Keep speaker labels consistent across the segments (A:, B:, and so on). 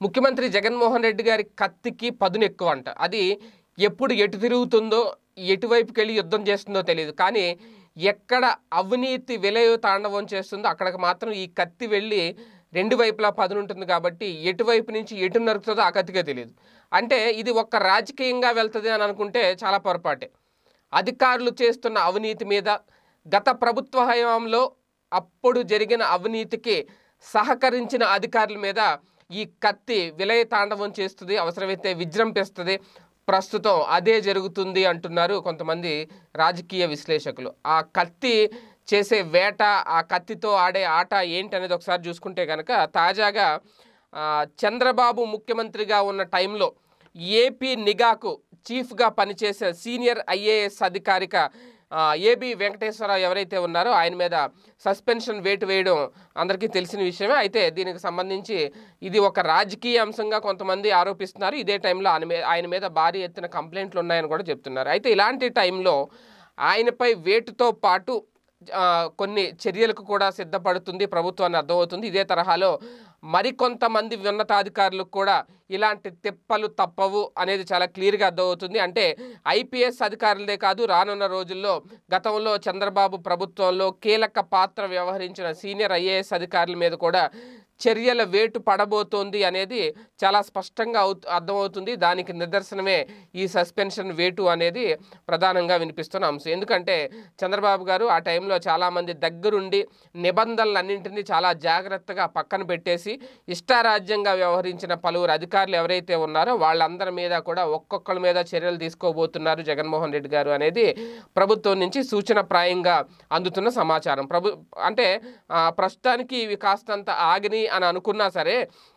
A: ముఖ్యమంత్రి జగన్మోహన్ రెడ్డి గారి కత్తికి పదును ఎక్కువ అంట అది ఎప్పుడు ఎటు తిరుగుతుందో ఎటువైపుకి వెళ్ళి యుద్ధం చేస్తుందో తెలియదు కానీ ఎక్కడ అవినీతి విలయ తాండవం చేస్తుందో అక్కడికి మాత్రం ఈ కత్తి వెళ్ళి రెండు వైపులా పదును ఉంటుంది కాబట్టి ఎటువైపు నుంచి ఎటు నరుకుతుందో ఆ కత్తికే తెలియదు అంటే ఇది ఒక్క రాజకీయంగా వెళ్తుంది అని అనుకుంటే చాలా పొరపాటే అధికారులు చేస్తున్న అవినీతి మీద గత ప్రభుత్వ హయాంలో అప్పుడు జరిగిన అవినీతికి సహకరించిన అధికారుల మీద ఈ కత్తి విలయ తాండవం చేస్తుంది అవసరమైతే విజృంభిస్తుంది ప్రస్తుతం అదే జరుగుతుంది అంటున్నారు కొంతమంది రాజకీయ విశ్లేషకులు ఆ కత్తి చేసే వేట ఆ కత్తితో ఆడే ఆట ఏంటి అనేది ఒకసారి చూసుకుంటే కనుక తాజాగా ఆ, చంద్రబాబు ముఖ్యమంత్రిగా ఉన్న టైంలో ఏపీ నిఘాకు చీఫ్గా పనిచేసే సీనియర్ ఐఏఎస్ అధికారిక ఆ, ఏబి వెంకటేశ్వరరావు ఎవరైతే ఉన్నారో ఆయన మీద సస్పెన్షన్ వేటు వేయడం అందరికీ తెలిసిన విషయమే అయితే దీనికి సంబంధించి ఇది ఒక రాజకీయ అంశంగా కొంతమంది ఆరోపిస్తున్నారు ఇదే టైంలో ఆయన మీద ఆయన మీద భారీ ఎత్తున కంప్లైంట్లు ఉన్నాయని కూడా చెప్తున్నారు అయితే ఇలాంటి టైంలో ఆయనపై వేటుతో పాటు ఆ, కొన్ని చర్యలకు కూడా సిద్ధపడుతుంది ప్రభుత్వాన్ని అర్థమవుతుంది ఇదే తరహాలో మరికొంతమంది ఉన్నతాధికారులకు కూడా ఇలాంటి తిప్పలు తప్పవు అనేది చాలా క్లియర్గా అర్థమవుతుంది అంటే ఐపీఎస్ అధికారులదే కాదు రానున్న రోజుల్లో గతంలో చంద్రబాబు ప్రభుత్వంలో కీలక పాత్ర వ్యవహరించిన సీనియర్ ఐఏఎస్ అధికారుల మీద కూడా చర్యల వేటు పడబోతోంది అనేది చాలా స్పష్టంగా అవు- అర్థమవుతుంది దానికి నిదర్శనమే ఈ సస్పెన్షన్ వేటు అనేది ప్రధానంగా వినిపిస్తున్న అంశం ఎందుకంటే చంద్రబాబు గారు ఆ టైంలో చాలామంది దగ్గరుండి నిబంధనలన్నింటినీ చాలా జాగ్రత్తగా పక్కన పెట్టేసి ఇష్టారాజ్యంగా వ్యవహరించిన పలువురు అధికారులు ఎవరైతే ఉన్నారో వాళ్ళందరి మీద కూడా ఒక్కొక్కరి మీద చర్యలు తీసుకోబోతున్నారు జగన్మోహన్ రెడ్డి గారు అనేది ప్రభుత్వం నుంచి సూచనప్రాయంగా అందుతున్న సమాచారం ప్రభు అంటే ఆ, ప్రస్తుతానికి ఇవి కాస్తంత ఆగిని అని అనుకున్నా సరే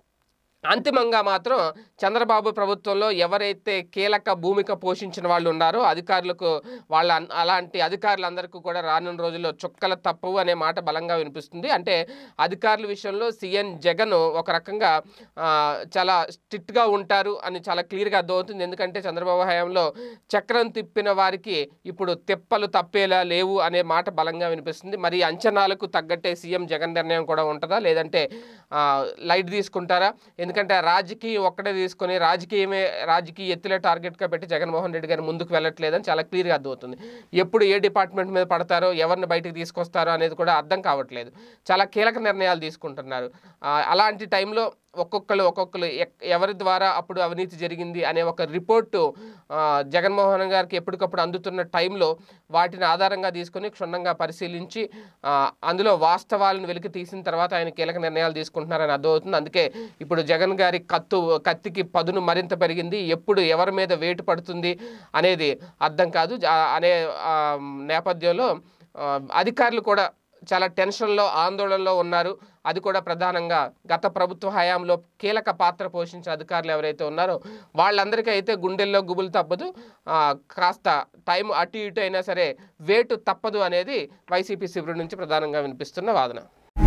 A: అంతిమంగా మాత్రం చంద్రబాబు ప్రభుత్వంలో ఎవరైతే కీలక భూమిక పోషించిన వాళ్ళు ఉన్నారో అధికారులకు వాళ్ళ అన్- అలాంటి అధికారులందరికీ కూడా రానున్న రోజుల్లో చుక్కల తప్పవు అనే మాట బలంగా వినిపిస్తుంది అంటే అధికారుల విషయంలో సీఎం జగన్ ఒక రకంగా ఆ, చాలా స్ట్రిక్ట్గా ఉంటారు అని చాలా క్లియర్గా అర్థమవుతుంది ఎందుకంటే చంద్రబాబు హయాంలో చక్రం తిప్పిన వారికి ఇప్పుడు తిప్పలు తప్పేలా లేవు అనే మాట బలంగా వినిపిస్తుంది మరి అంచనాలకు తగ్గట్టే సీఎం జగన్ నిర్ణయం కూడా ఉంటుందా లేదంటే ఆ, లైట్ తీసుకుంటారా ఎందుకంటే రాజకీయం ఒక్కడే తీసుకొని రాజకీయమే రాజకీయ ఎత్తులే టార్గెట్గా పెట్టి జగన్మోహన్ రెడ్డి గారు ముందుకు వెళ్ళట్లేదని చాలా క్లియర్గా అర్థమవుతుంది ఎప్పుడు ఏ డిపార్ట్మెంట్ మీద పడతారో ఎవరిని బయటకు తీసుకొస్తారో అనేది కూడా అర్థం కావట్లేదు చాలా కీలక నిర్ణయాలు తీసుకుంటున్నారు ఆ, అలాంటి టైంలో ఒక్కొక్కరు ఒక్కొక్కరు ఎక్- ఎవరి ద్వారా అప్పుడు అవినీతి జరిగింది అనే ఒక రిపోర్టు ఆ, జగన్మోహన్ గారికి ఎప్పటికప్పుడు అందుతున్న టైంలో వాటిని ఆధారంగా తీసుకొని క్షుణ్ణంగా పరిశీలించి ఆ, అందులో వాస్తవాలను వెలికి తీసిన తర్వాత ఆయన కీలక నిర్ణయాలు తీసుకుంటున్నారని అర్థమవుతుంది అందుకే ఇప్పుడు జగన్ గారి కత్తు కత్తికి పదును మరింత పెరిగింది ఎప్పుడు ఎవరి మీద వేటు పడుతుంది అనేది అర్థం కాదు జా- అనే ఆ, నేపథ్యంలో ఆ, అధికారులు కూడా చాలా టెన్షన్లో ఆందోళనలో ఉన్నారు అది కూడా ప్రధానంగా గత ప్రభుత్వ హయాంలో కీలక పాత్ర పోషించిన అధికారులు ఎవరైతే ఉన్నారో వాళ్ళందరికీ అయితే గుండెల్లో గుబులు తప్పదు ఆ, కాస్త టైం అటు ఇటు అయినా సరే వేటు తప్పదు అనేది వైసీపీ శిబిరం నుంచి ప్రధానంగా వినిపిస్తున్న వాదన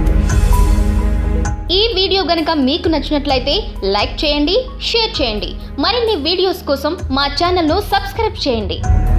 B: ఈ వీడియో గనుక మీకు నచ్చినట్లయితే లైక్ చేయండి షేర్ చేయండి మరిన్ని వీడియోస్ కోసం మా ఛానల్ను సబ్స్క్రైబ్ చేయండి